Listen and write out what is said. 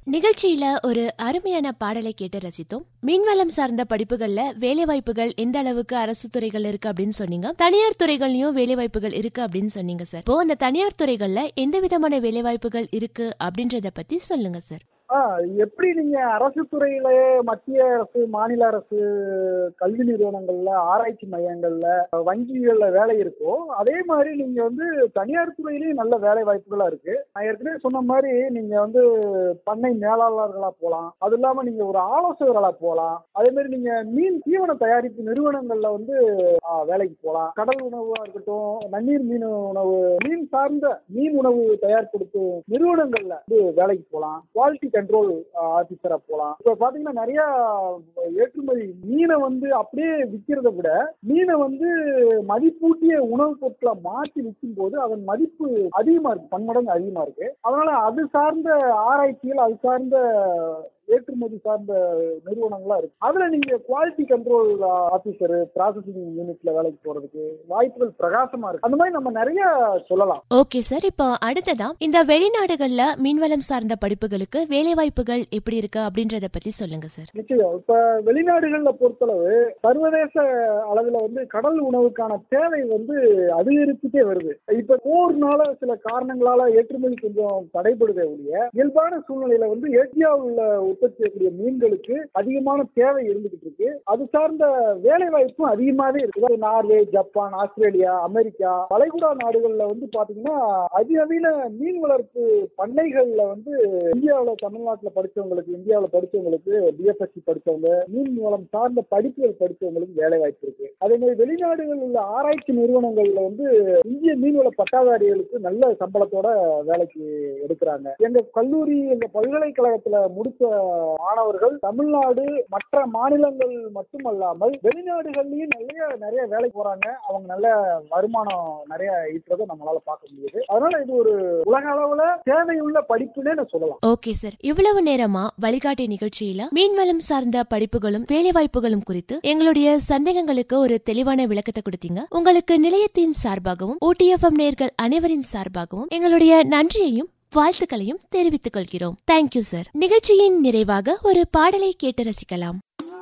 நிகழ்ச்சியில ஒரு அருமையான பாடலை கேட்டு ரசித்தோம் மீன்வளம் சார்ந்த படிப்புகள்ல வேலை வாய்ப்புகள் எந்த அளவுக்கு அரசு துறைகள் இருக்கு அப்படின்னு சொன்னீங்க தனியார் துறைகள்லயும் வேலை வாய்ப்புகள் இருக்கு அப்படின்னு சொன்னீங்க சார் இப்போ அந்த தனியார் துறைகள்ல எந்த விதமான வேலை வாய்ப்புகள் இருக்கு அப்படின்றத பத்தி சொல்லுங்க சார் ஆ எப்படி நீங்க அரசு துறையில மத்திய அரசு மாநில அரசு கல்வி நிறுவனங்கள்ல ஆராய்ச்சி மையங்கள்ல வங்கிகள்ல வேலை இருக்கோ அதே மாதிரி நீங்க வந்து தனியார் துறையிலயும் நல்ல வேலை வாய்ப்புகளா இருக்கு நான் ஏற்கனவே சொன்ன மாதிரி நீங்க வந்து பண்ணை மேலாளர்களா போகலாம் அது இல்லாம நீங்க ஒரு ஆலோசகர்களா போகலாம் அதே மாதிரி நீங்க மீன் தீவன தயாரிப்பு நிறுவனங்கள்ல வந்து ஆ, வேலைக்கு போகலாம் கடல் உணவா இருக்கட்டும் நன்னீர் மீன் உணவு மீன் சார்ந்த மீன் உணவு தயார்படுத்தும் நிறுவனங்கள்ல வந்து வேலைக்கு போகலாம் குவாலிட்டி கண்ட்ரோல் ஆபீசரா போகலாம் இப்ப பாத்தீங்கன்னா நிறைய ஏற்றுமதி மீனை வந்து அப்படியே விற்கிறத விட மீனை வந்து மதிப்பூட்டிய உணவுப் பொருட்களை மாற்றி விற்கும் போது அதன் மதிப்பு அதிகமா இருக்கு பன்மடங்கு அதிகமா இருக்கு அதனால அது சார்ந்த ஆராய்ச்சிகள் அது சார்ந்த ஏற்றுமதி சார்ந்த நிறுவனங்களா இருக்கு அதுல நீங்க குவாலிட்டி கண்ட்ரோல் ஆபீசர் ப்ராசஸிங் யூனிட்ல வேலைக்கு போறதுக்கு வாய்ப்புகள் பிரகாசமா இருக்கு அந்த மாதிரி நம்ம நிறைய சொல்லலாம் ஓகே சார் இப்போ அடுத்ததா இந்த வெளிநாடுகள்ல மீன்வளம் சார்ந்த படிப்புகளுக்கு வேலை வாய்ப்புகள் எப்படி இருக்கு அப்படின்றத பத்தி சொல்லுங்க சார் நிச்சயம் இப்ப வெளிநாடுகள்ல பொறுத்தளவு சர்வதேச அளவுல வந்து கடல் உணவுக்கான தேவை வந்து அதிகரிச்சுட்டே வருது இப்ப போர்னால சில காரணங்களால ஏற்றுமதி கொஞ்சம் தடைபடுதே ஒழிய இயல்பான சூழ்நிலையில வந்து ஏசியாவில் உள்ள உற்பத்தி செய்யக்கூடிய மீன்களுக்கு அதிகமான தேவை இருந்துகிட்டு இருக்கு அது சார்ந்த வேலை வாய்ப்பும் அதிகமாவே இருக்குது அதாவது நார்வே ஜப்பான் ஆஸ்திரேலியா அமெரிக்கா வளைகுடா நாடுகள்ல வந்து பாத்தீங்கன்னா அதிநவீன மீன் வளர்ப்பு பண்ணைகள்ல வந்து இந்தியாவுல தமிழ்நாட்டுல படிச்சவங்களுக்கு இந்தியாவுல படிச்சவங்களுக்கு பிஎஸ்எஸ்சி படிச்சவங்க மீன் மூலம் சார்ந்த படிப்புகள் படிச்சவங்களுக்கு வேலை வாய்ப்பு இருக்கு அதே மாதிரி வெளிநாடுகளில் உள்ள ஆராய்ச்சி நிறுவனங்கள்ல வந்து இந்திய மீன்வள பட்டாதாரிகளுக்கு நல்ல சம்பளத்தோட வேலைக்கு எடுக்கிறாங்க எங்க கல்லூரி எங்க பல்கலைக்கழகத்துல முடிச்ச மாணவர்கள் தமிழ்நாடு மற்ற மாநிலங்கள் மட்டுமல்லாமல் வெளிநாடுகள்லயும் நிறைய நிறைய வேலைக்கு போறாங்க அவங்க நல்ல வருமானம் நிறைய ஈட்டுறதை நம்மளால பார்க்க முடியுது அதனால இது ஒரு உலக அளவுல தேவையுள்ள படிப்புன்னே நான் சொல்லலாம் ஓகே சார் இவ்வளவு நேரமா வழிகாட்டி நிகழ்ச்சியில மீன்வளம் சார்ந்த படிப்புகளும் வேலை வாய்ப்புகளும் குறித்து எங்களுடைய சந்தேகங்களுக்கு ஒரு தெளிவான விளக்கத்தை கொடுத்தீங்க உங்களுக்கு நிலையத்தின் சார்பாகவும் ஓடிஎஃப்எம் நேர்கள் அனைவரின் சார்பாகவும் எங்களுடைய நன்றியையும் வாழ்த்துக்களையும் தெரிவித்துக் கொள்கிறோம் தேங்க்யூ சார் நிகழ்ச்சியின் நிறைவாக ஒரு பாடலை கேட்டு ரசிக்கலாம்